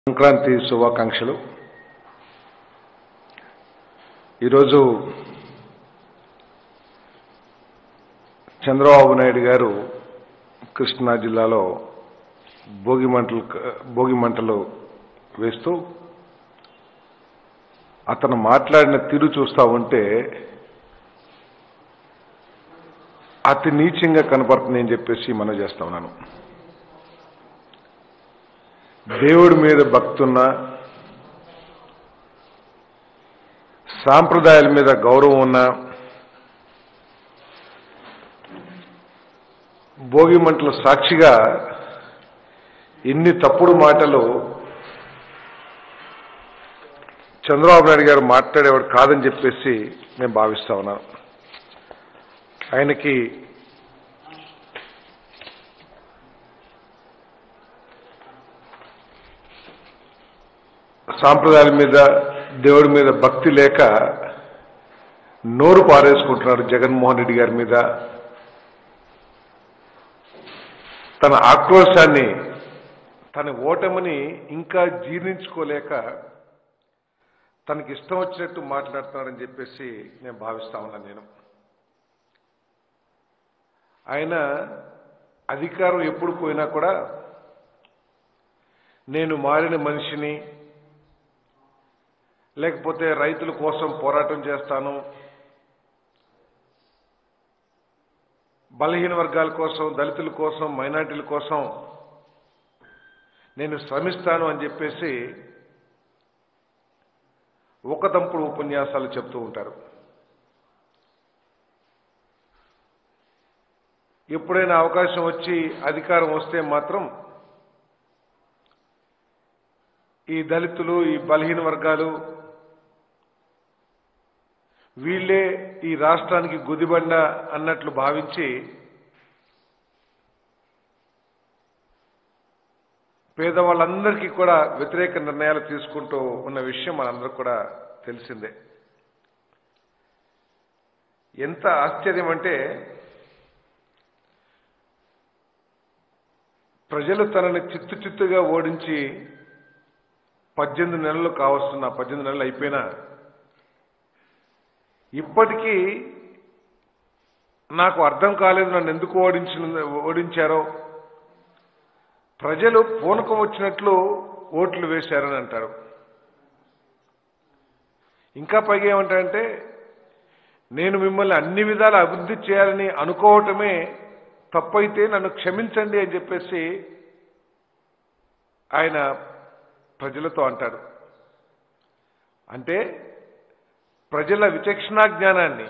సంక్రాంతి శుభాకాంక్షలు ఈరోజు చంద్రబాబు నాయుడు గారు కృష్ణా జిల్లాలో భోగి మంటలు భోగి మంటలు వేస్తూ అతను మాట్లాడిన తీరు చూస్తా ఉంటే అతి నీచంగా కనపడుతుంది అని చెప్పేసి మనం చేస్తా ఉన్నాను దేవుడి మీద భక్తున్న సాంప్రదాయాల మీద గౌరవం ఉన్న భోగి మంటల సాక్షిగా ఇన్ని తప్పుడు మాటలు చంద్రబాబు నాయుడు గారు మాట్లాడేవాడు కాదని చెప్పేసి నేను భావిస్తా ఉన్నాను ఆయనకి సాంప్రదాయాల మీద దేవుడి మీద భక్తి లేక నోరు పారేసుకుంటున్నాడు జగన్మోహన్ రెడ్డి గారి మీద తన ఆక్రోశాన్ని తన ఓటమిని ఇంకా జీర్ణించుకోలేక తనకి ఇష్టం వచ్చినట్టు మాట్లాడుతున్నాడని చెప్పేసి నేను భావిస్తా ఉన్నాను నేను ఆయన అధికారం ఎప్పుడు పోయినా కూడా నేను మారిన మనిషిని లేకపోతే రైతుల కోసం పోరాటం చేస్తాను బలహీన వర్గాల కోసం దళితుల కోసం మైనార్టీల కోసం నేను శ్రమిస్తాను అని చెప్పేసి ఒక తంపుడు ఉపన్యాసాలు చెప్తూ ఉంటారు ఎప్పుడైనా అవకాశం వచ్చి అధికారం వస్తే మాత్రం ఈ దళితులు ఈ బలహీన వర్గాలు వీళ్ళే ఈ రాష్ట్రానికి గుదిబండ అన్నట్లు భావించి పేదవాళ్ళందరికీ కూడా వ్యతిరేక నిర్ణయాలు తీసుకుంటూ ఉన్న విషయం మనందరూ కూడా తెలిసిందే ఎంత ఆశ్చర్యం అంటే ప్రజలు తనని చిత్తు చిత్తుగా ఓడించి పద్దెనిమిది నెలలు కావస్తున్న పద్దెనిమిది నెలలు అయిపోయినా ఇప్పటికీ నాకు అర్థం కాలేదు నన్ను ఎందుకు ఓడించిన ఓడించారో ప్రజలు పూనకం వచ్చినట్లు ఓట్లు వేశారని అంటారు ఇంకా పైగా ఏమంటారంటే నేను మిమ్మల్ని అన్ని విధాల అభివృద్ధి చేయాలని అనుకోవటమే తప్పైతే నన్ను క్షమించండి అని చెప్పేసి ఆయన ప్రజలతో అంటాడు అంటే ప్రజల విచక్షణా జ్ఞానాన్ని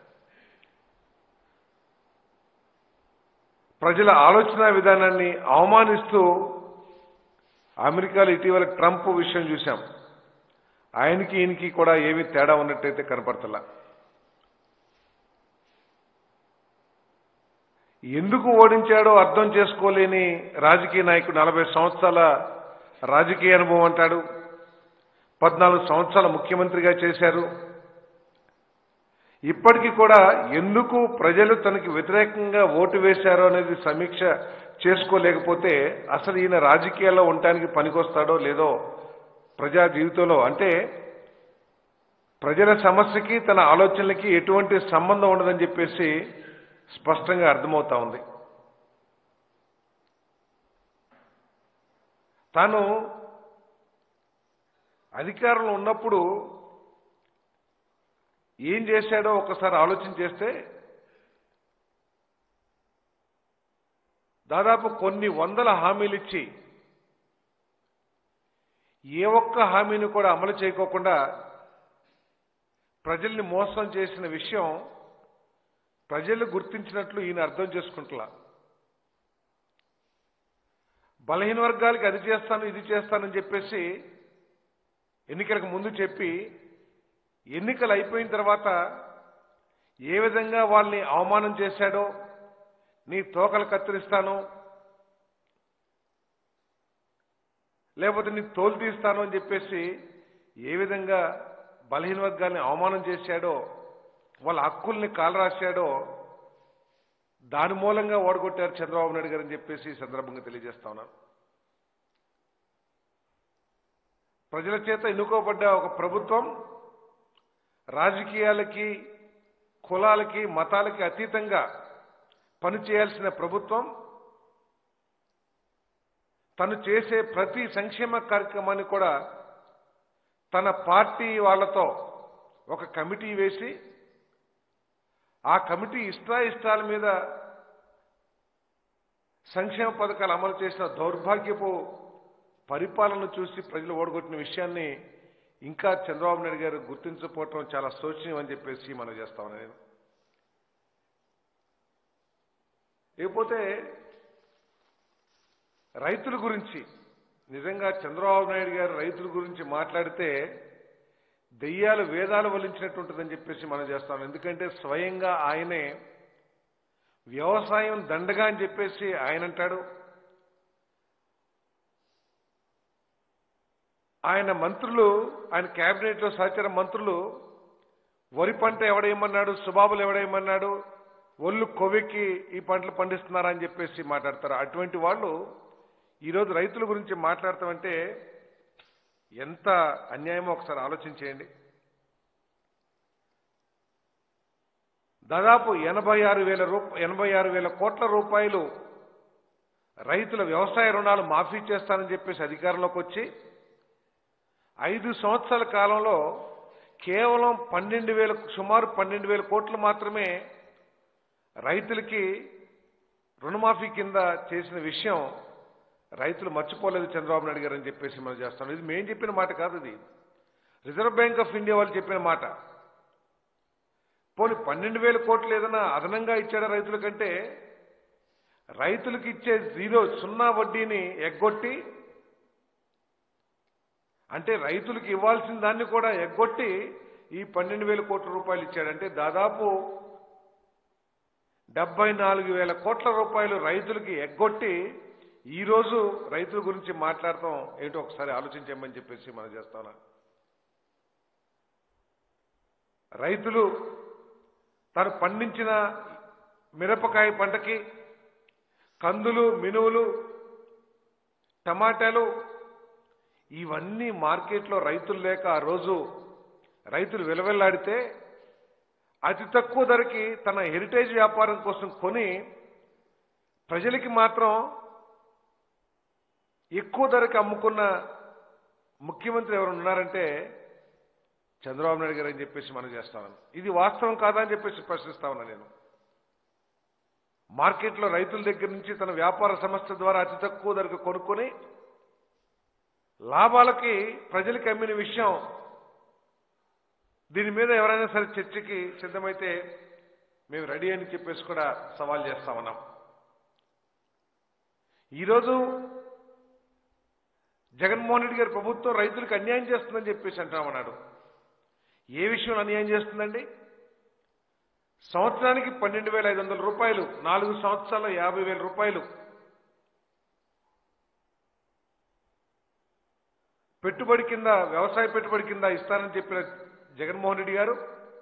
ప్రజల ఆలోచన విధానాన్ని అవమానిస్తూ అమెరికాలో ఇటీవల ట్రంప్ విషయం చూశాం ఆయనకి ఈయనకి కూడా ఏమీ తేడా ఉన్నట్టయితే కనపడతలా ఎందుకు ఓడించాడో అర్థం చేసుకోలేని రాజకీయ నాయకుడు నలభై సంవత్సరాల రాజకీయ అనుభవం అంటాడు పద్నాలుగు సంవత్సరాల ముఖ్యమంత్రిగా చేశారు ఇప్పటికీ కూడా ఎందుకు ప్రజలు తనకి వ్యతిరేకంగా ఓటు వేశారో అనేది సమీక్ష చేసుకోలేకపోతే అసలు ఈయన రాజకీయాల్లో ఉండటానికి పనికొస్తాడో లేదో ప్రజా జీవితంలో అంటే ప్రజల సమస్యకి తన ఆలోచనలకి ఎటువంటి సంబంధం ఉండదని చెప్పేసి స్పష్టంగా అర్థమవుతా ఉంది తాను అధికారంలో ఉన్నప్పుడు ఏం చేశాడో ఒకసారి ఆలోచన చేస్తే దాదాపు కొన్ని వందల హామీలు ఇచ్చి ఏ ఒక్క హామీని కూడా అమలు చేయకోకుండా ప్రజల్ని మోసం చేసిన విషయం ప్రజలు గుర్తించినట్లు ఈయన అర్థం చేసుకుంటున్నా బలహీన వర్గాలకి అది చేస్తాను ఇది చేస్తానని చెప్పేసి ఎన్నికలకు ముందు చెప్పి ఎన్నికలు అయిపోయిన తర్వాత ఏ విధంగా వాళ్ళని అవమానం చేశాడో నీ తోకలు కత్తిరిస్తాను లేకపోతే నీ తోలు తీస్తాను అని చెప్పేసి ఏ విధంగా బలహీన వర్గాల్ని అవమానం చేశాడో వాళ్ళ హక్కుల్ని కాలరాశాడో దాని మూలంగా ఓడగొట్టారు చంద్రబాబు నాయుడు గారు అని చెప్పేసి ఈ సందర్భంగా తెలియజేస్తా ఉన్నాను ప్రజల చేత ఎన్నుకోబడ్డ ఒక ప్రభుత్వం రాజకీయాలకి కులాలకి మతాలకి అతీతంగా పనిచేయాల్సిన ప్రభుత్వం తను చేసే ప్రతి సంక్షేమ కార్యక్రమాన్ని కూడా తన పార్టీ వాళ్ళతో ఒక కమిటీ వేసి ఆ కమిటీ ఇష్టాయిష్టాల మీద సంక్షేమ పథకాలు అమలు చేసిన దౌర్భాగ్యపు పరిపాలన చూసి ప్రజలు ఓడగొట్టిన విషయాన్ని ఇంకా చంద్రబాబు నాయుడు గారు గుర్తించకపోవటం చాలా శోచనీయం అని చెప్పేసి మనం చేస్తామని నేను లేకపోతే రైతుల గురించి నిజంగా చంద్రబాబు నాయుడు గారు రైతుల గురించి మాట్లాడితే దెయ్యాలు వేదాలు వలించినట్టుంటుందని చెప్పేసి మనం చేస్తాం ఎందుకంటే స్వయంగా ఆయనే వ్యవసాయం దండగా అని చెప్పేసి ఆయన అంటాడు ఆయన మంత్రులు ఆయన కేబినెట్లో సహచర మంత్రులు వరి పంట ఎవడేయమన్నాడు సుబాబులు ఎవడేయమన్నాడు ఒళ్ళు కొవ్వెక్కి ఈ పంటలు పండిస్తున్నారా అని చెప్పేసి మాట్లాడతారు అటువంటి వాళ్ళు ఈరోజు రైతుల గురించి మాట్లాడతామంటే ఎంత అన్యాయమో ఒకసారి ఆలోచించేయండి దాదాపు ఎనభై ఆరు వేల రూప ఎనభై ఆరు వేల కోట్ల రూపాయలు రైతుల వ్యవసాయ రుణాలు మాఫీ చేస్తానని చెప్పేసి అధికారంలోకి వచ్చి ఐదు సంవత్సరాల కాలంలో కేవలం పన్నెండు వేల సుమారు పన్నెండు వేల కోట్లు మాత్రమే రైతులకి రుణమాఫీ కింద చేసిన విషయం రైతులు మర్చిపోలేదు చంద్రబాబు నాయుడు గారు అని చెప్పేసి మనం చేస్తాం ఇది మేము చెప్పిన మాట కాదు ఇది రిజర్వ్ బ్యాంక్ ఆఫ్ ఇండియా వాళ్ళు చెప్పిన మాట పోనీ పన్నెండు వేల కోట్లు ఏదైనా అదనంగా ఇచ్చాడా రైతులకంటే రైతులకు ఇచ్చే జీరో సున్నా వడ్డీని ఎగ్గొట్టి అంటే రైతులకు ఇవ్వాల్సిన దాన్ని కూడా ఎగ్గొట్టి ఈ పన్నెండు వేల కోట్ల రూపాయలు ఇచ్చాడంటే దాదాపు డెబ్బై నాలుగు వేల కోట్ల రూపాయలు రైతులకి ఎగ్గొట్టి ఈరోజు రైతుల గురించి మాట్లాడటం ఏంటో ఒకసారి ఆలోచించమని చెప్పేసి మనం చేస్తాను రైతులు తను పండించిన మిరపకాయ పంటకి కందులు మినువులు టమాటాలు ఇవన్నీ మార్కెట్లో రైతులు లేక ఆ రోజు రైతులు విలవెల్లాడితే అతి తక్కువ ధరకి తన హెరిటేజ్ వ్యాపారం కోసం కొని ప్రజలకి మాత్రం ఎక్కువ ధరకి అమ్ముకున్న ముఖ్యమంత్రి ఎవరు ఉన్నారంటే చంద్రబాబు నాయుడు గారు అని చెప్పేసి మనం చేస్తామని ఇది వాస్తవం కాదా అని చెప్పేసి ప్రశ్నిస్తా ఉన్నా నేను మార్కెట్లో రైతుల దగ్గర నుంచి తన వ్యాపార సంస్థ ద్వారా అతి తక్కువ ధరకు కొనుక్కొని లాభాలకి ప్రజలకి అమ్మిన విషయం దీని మీద ఎవరైనా సరే చర్చకి సిద్ధమైతే మేము రెడీ అని చెప్పేసి కూడా సవాల్ చేస్తా ఉన్నాం ఈరోజు జగన్మోహన్ రెడ్డి గారి ప్రభుత్వం రైతులకు అన్యాయం చేస్తుందని చెప్పేసి అంటామన్నాడు ఏ విషయంలో అన్యాయం చేస్తుందండి సంవత్సరానికి పన్నెండు వేల ఐదు వందల రూపాయలు నాలుగు సంవత్సరాల యాభై వేల రూపాయలు పెట్టుబడి కింద వ్యవసాయ పెట్టుబడి కింద ఇస్తానని చెప్పిన జగన్మోహన్ రెడ్డి గారు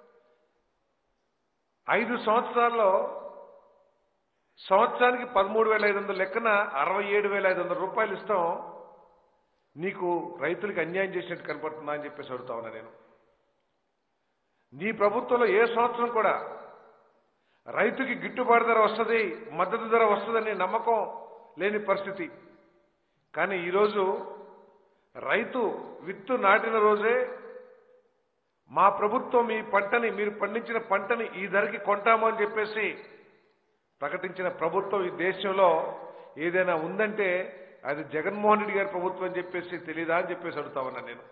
ఐదు సంవత్సరాల్లో సంవత్సరానికి పదమూడు వేల ఐదు వందల లెక్కన అరవై ఏడు వేల ఐదు వందల రూపాయలు ఇస్తాం నీకు రైతులకు అన్యాయం చేసినట్టు కనపడుతుందా అని చెప్పేసి అడుగుతా ఉన్నా నేను నీ ప్రభుత్వంలో ఏ సంవత్సరం కూడా రైతుకి గిట్టుబాటు ధర వస్తుంది మద్దతు ధర వస్తుందనే నమ్మకం లేని పరిస్థితి కానీ ఈరోజు రైతు విత్తు నాటిన రోజే మా ప్రభుత్వం ఈ పంటని మీరు పండించిన పంటని ఈ ధరకి కొంటాము అని చెప్పేసి ప్రకటించిన ప్రభుత్వం ఈ దేశంలో ఏదైనా ఉందంటే అది జగన్మోహన్ రెడ్డి గారి ప్రభుత్వం అని చెప్పేసి తెలీదా అని చెప్పేసి అడుగుతా ఉన్నా నేను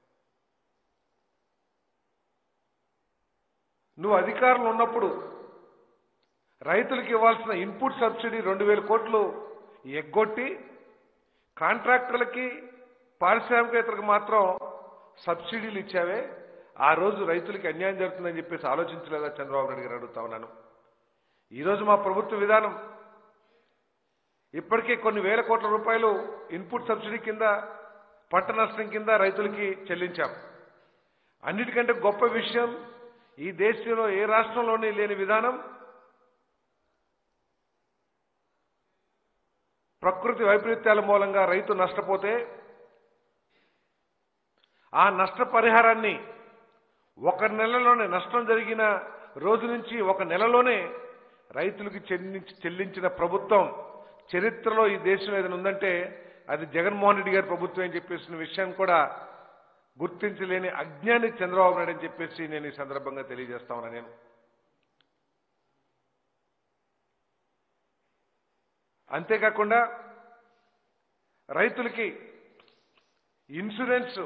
నువ్వు అధికారంలో ఉన్నప్పుడు రైతులకు ఇవ్వాల్సిన ఇన్పుట్ సబ్సిడీ రెండు వేల కోట్లు ఎగ్గొట్టి కాంట్రాక్టర్లకి పారిశ్రామికేతలకు మాత్రం సబ్సిడీలు ఇచ్చావే ఆ రోజు రైతులకి అన్యాయం జరుగుతుందని చెప్పేసి ఆలోచించలేదా చంద్రబాబు నాయుడు గారు అడుగుతా ఉన్నాను ఈరోజు మా ప్రభుత్వ విధానం ఇప్పటికే కొన్ని వేల కోట్ల రూపాయలు ఇన్పుట్ సబ్సిడీ కింద పంట నష్టం కింద రైతులకి చెల్లించాం అన్నిటికంటే గొప్ప విషయం ఈ దేశంలో ఏ రాష్ట్రంలోనే లేని విధానం ప్రకృతి వైపరీత్యాల మూలంగా రైతు నష్టపోతే ఆ నష్టపరిహారాన్ని ఒక నెలలోనే నష్టం జరిగిన రోజు నుంచి ఒక నెలలోనే రైతులకు చెల్లించి చెల్లించిన ప్రభుత్వం చరిత్రలో ఈ దేశంలో ఏదైనా ఉందంటే అది జగన్మోహన్ రెడ్డి గారి ప్రభుత్వం అని చెప్పేసిన విషయాన్ని కూడా గుర్తించలేని అజ్ఞాని చంద్రబాబు నాయుడు అని చెప్పేసి నేను ఈ సందర్భంగా తెలియజేస్తా ఉన్నా నేను అంతేకాకుండా రైతులకి ఇన్సూరెన్స్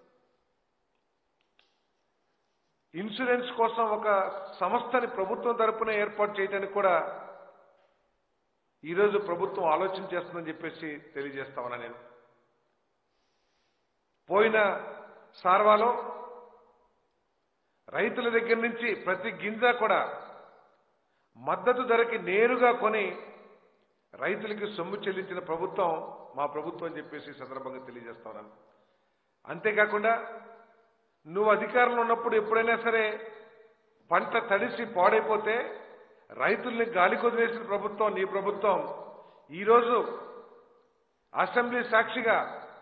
ఇన్సూరెన్స్ కోసం ఒక సంస్థని ప్రభుత్వం తరపున ఏర్పాటు చేయడానికి కూడా ఈరోజు ప్రభుత్వం ఆలోచన చేస్తుందని చెప్పేసి తెలియజేస్తా ఉన్నా నేను పోయిన సార్వాలో రైతుల దగ్గర నుంచి ప్రతి గింజ కూడా మద్దతు ధరకి నేరుగా కొని రైతులకి సొమ్ము చెల్లించిన ప్రభుత్వం మా ప్రభుత్వం అని చెప్పేసి ఈ సందర్భంగా తెలియజేస్తా ఉన్నాను అంతేకాకుండా నువ్వు అధికారంలో ఉన్నప్పుడు ఎప్పుడైనా సరే పంట తడిసి పాడైపోతే రైతుల్ని గాలి కొదిలేసిన ప్రభుత్వం నీ ప్రభుత్వం ఈరోజు అసెంబ్లీ సాక్షిగా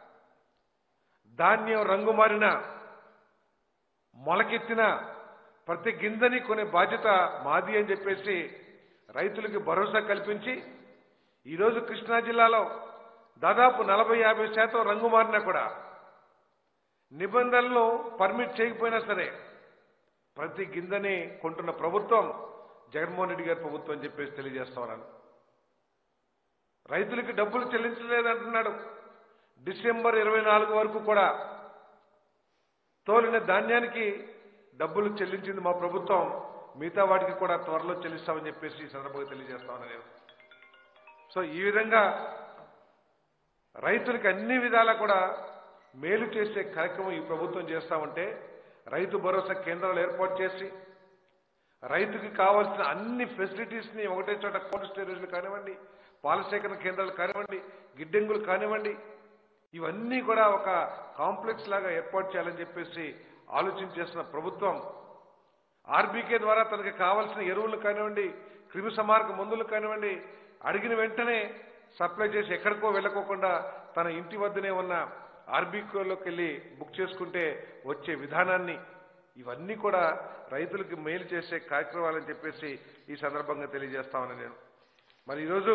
ధాన్యం రంగు మారిన మొలకెత్తిన ప్రతి గింజని కొనే బాధ్యత మాది అని చెప్పేసి రైతులకి భరోసా కల్పించి ఈరోజు కృష్ణా జిల్లాలో దాదాపు నలభై యాభై శాతం రంగు మారినా కూడా నిబంధనలు పర్మిట్ చేయకపోయినా సరే ప్రతి గింజని కొంటున్న ప్రభుత్వం జగన్మోహన్ రెడ్డి గారి ప్రభుత్వం అని చెప్పేసి తెలియజేస్తా ఉన్నాను రైతులకి డబ్బులు చెల్లించలేదంటున్నాడు డిసెంబర్ ఇరవై నాలుగు వరకు కూడా తోలిన ధాన్యానికి డబ్బులు చెల్లించింది మా ప్రభుత్వం మిగతా వాటికి కూడా త్వరలో చెల్లిస్తామని చెప్పేసి ఈ సందర్భంగా తెలియజేస్తా ఉన్నాను నేను సో ఈ విధంగా రైతులకి అన్ని విధాలా కూడా మేలు చేసే కార్యక్రమం ఈ ప్రభుత్వం చేస్తామంటే రైతు భరోసా కేంద్రాలు ఏర్పాటు చేసి రైతుకి కావాల్సిన అన్ని ఫెసిలిటీస్ ని ఒకటే చోట కోల్డ్ స్టోరేజ్లు కానివ్వండి పాల సేకరణ కేంద్రాలు కానివ్వండి గిడ్డంగులు కానివ్వండి ఇవన్నీ కూడా ఒక కాంప్లెక్స్ లాగా ఏర్పాటు చేయాలని చెప్పేసి ఆలోచన చేసిన ప్రభుత్వం ఆర్బీకే ద్వారా తనకి కావాల్సిన ఎరువులు కానివ్వండి క్రిమి సంహారక మందులు కానివ్వండి అడిగిన వెంటనే సప్లై చేసి ఎక్కడికో వెళ్ళకోకుండా తన ఇంటి వద్దనే ఉన్న ఆర్బీకేలోకి వెళ్ళి బుక్ చేసుకుంటే వచ్చే విధానాన్ని ఇవన్నీ కూడా రైతులకు మేలు చేసే కార్యక్రమాలని చెప్పేసి ఈ సందర్భంగా తెలియజేస్తామని నేను మరి ఈరోజు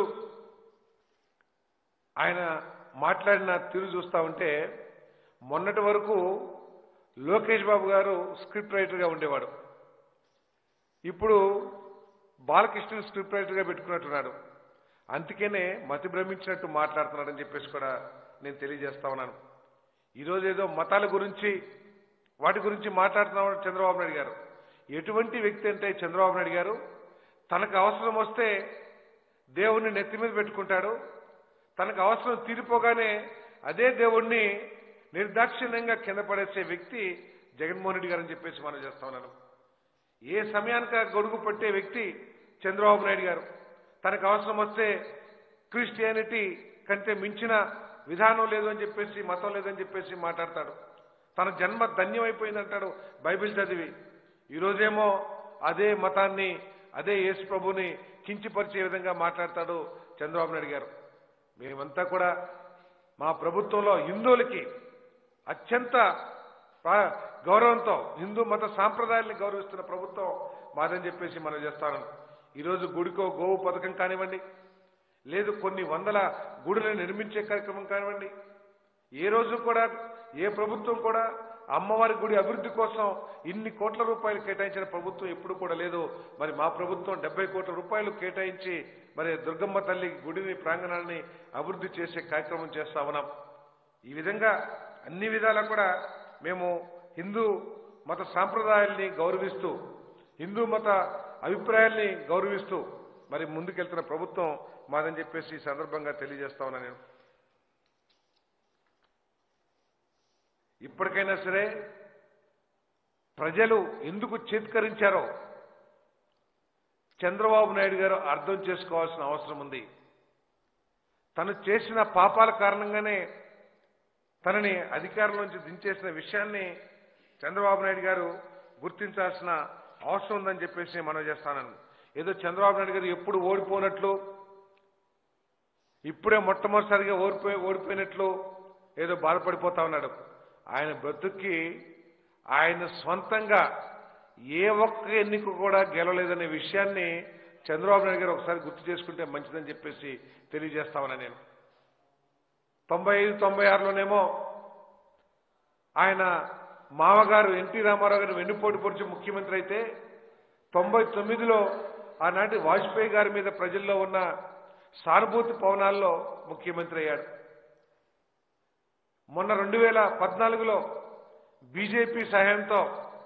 ఆయన మాట్లాడిన తీరు చూస్తా ఉంటే మొన్నటి వరకు లోకేష్ బాబు గారు స్క్రిప్ట్ రైటర్గా ఉండేవాడు ఇప్పుడు బాలకృష్ణ స్క్రిప్ట్ రైటర్గా పెట్టుకున్నట్టున్నాడు అందుకనే మతి భ్రమించినట్టు మాట్లాడుతున్నాడని చెప్పేసి కూడా నేను తెలియజేస్తా ఉన్నాను ఈరోజు ఏదో మతాల గురించి వాటి గురించి మాట్లాడుతున్నాడు చంద్రబాబు నాయుడు గారు ఎటువంటి వ్యక్తి అంటే చంద్రబాబు నాయుడు గారు తనకు అవసరం వస్తే దేవుణ్ణి నెత్తి మీద పెట్టుకుంటాడు తనకు అవసరం తీరిపోగానే అదే దేవుణ్ణి నిర్దాక్షిణ్యంగా కింద పడేసే వ్యక్తి జగన్మోహన్ రెడ్డి గారు అని చెప్పేసి మనం చేస్తా ఉన్నాను ఏ సమయానికి ఆ గొడుగు పట్టే వ్యక్తి చంద్రబాబు నాయుడు గారు తనకు అవసరం వస్తే క్రిస్టియానిటీ కంటే మించిన విధానం లేదు అని చెప్పేసి మతం లేదని చెప్పేసి మాట్లాడతాడు తన జన్మ ధన్యమైపోయిందంటాడు బైబిల్ చదివి ఈరోజేమో అదే మతాన్ని అదే యేసు ప్రభుని కించిపరిచే విధంగా మాట్లాడతాడు చంద్రబాబు నాయుడు గారు మేమంతా కూడా మా ప్రభుత్వంలో హిందువులకి అత్యంత ప్రా- గౌరవంతో హిందూ మత సాంప్రదాయాల్ని గౌరవిస్తున్న ప్రభుత్వం మాదని చెప్పేసి మనం చేస్తాను ఈరోజు గుడికో గోవు పథకం కానివ్వండి లేదు కొన్ని వందల గుడులను నిర్మించే కార్యక్రమం కానివ్వండి ఏ రోజు కూడా ఏ ప్రభుత్వం కూడా అమ్మవారి గుడి అభివృద్ధి కోసం ఇన్ని కోట్ల రూపాయలు కేటాయించిన ప్రభుత్వం ఎప్పుడు కూడా లేదు మరి మా ప్రభుత్వం డెబ్బై కోట్ల రూపాయలు కేటాయించి మరి దుర్గమ్మ తల్లి గుడిని ప్రాంగణాన్ని అభివృద్ధి చేసే కార్యక్రమం చేస్తా ఉన్నాం ఈ విధంగా అన్ని విధాలా కూడా మేము హిందూ మత సాంప్రదాయాల్ని గౌరవిస్తూ హిందూ మత అభిప్రాయాల్ని గౌరవిస్తూ మరి ముందుకెళ్తున్న ప్రభుత్వం మాదని చెప్పేసి ఈ సందర్భంగా తెలియజేస్తా ఉన్నా నేను ఇప్పటికైనా సరే ప్రజలు ఎందుకు చేత్కరించారో చంద్రబాబు నాయుడు గారు అర్థం చేసుకోవాల్సిన అవసరం ఉంది తను చేసిన పాపాల కారణంగానే తనని అధికారం నుంచి దించేసిన విషయాన్ని చంద్రబాబు నాయుడు గారు గుర్తించాల్సిన అవసరం ఉందని చెప్పేసి మనం చేస్తానని ఏదో చంద్రబాబు నాయుడు గారు ఎప్పుడు ఓడిపోనట్లు ఇప్పుడే మొట్టమొదటిసారిగా ఓడిపోయి ఓడిపోయినట్లు ఏదో బాధపడిపోతా ఉన్నాడు ఆయన బ్రతుక్కి ఆయన స్వంతంగా ఏ ఒక్క ఎన్నిక కూడా గెలవలేదనే విషయాన్ని చంద్రబాబు నాయుడు గారు ఒకసారి గుర్తు చేసుకుంటే మంచిదని చెప్పేసి తెలియజేస్తామని నేను తొంభై ఐదు తొంభై ఆరులోనేమో ఆయన మామగారు ఎన్టీ రామారావు గారు వెన్నుపోటు పొడిచి ముఖ్యమంత్రి అయితే తొంభై తొమ్మిదిలో ఆనాటి వాజ్పేయి గారి మీద ప్రజల్లో ఉన్న సానుభూతి పవనాల్లో ముఖ్యమంత్రి అయ్యాడు మొన్న రెండు వేల పద్నాలుగులో బీజేపీ సహాయంతో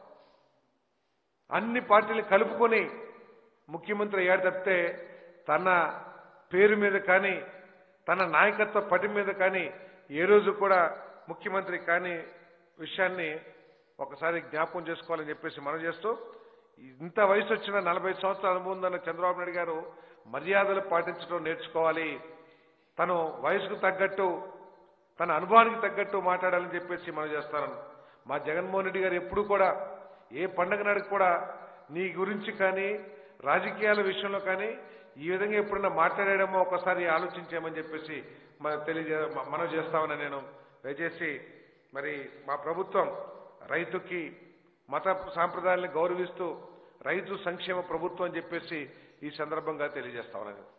అన్ని పార్టీలు కలుపుకొని ముఖ్యమంత్రి అయ్యాడు తప్పితే తన పేరు మీద కానీ తన నాయకత్వ పటి మీద కానీ ఏ రోజు కూడా ముఖ్యమంత్రి కాని విషయాన్ని ఒకసారి జ్ఞాపకం చేసుకోవాలని చెప్పేసి మనం చేస్తూ ఇంత వయసు వచ్చిన నలభై సంవత్సరాల అనుభవం ఉందన్న చంద్రబాబు నాయుడు గారు మర్యాదలు పాటించడం నేర్చుకోవాలి తను వయసుకు తగ్గట్టు తన అనుభవానికి తగ్గట్టు మాట్లాడాలని చెప్పేసి మనం చేస్తాను మా జగన్మోహన్ రెడ్డి గారు ఎప్పుడు కూడా ఏ పండగ నాడుకు కూడా నీ గురించి కానీ రాజకీయాల విషయంలో కానీ ఈ విధంగా ఎప్పుడైనా మాట్లాడాడేమో ఒకసారి ఆలోచించామని చెప్పేసి మనం తెలియజే మనం చేస్తామని నేను దయచేసి మరి మా ప్రభుత్వం రైతుకి మత సాంప్రదాయాలను గౌరవిస్తూ రైతు సంక్షేమ ప్రభుత్వం అని చెప్పేసి ఈ సందర్భంగా తెలియజేస్తామని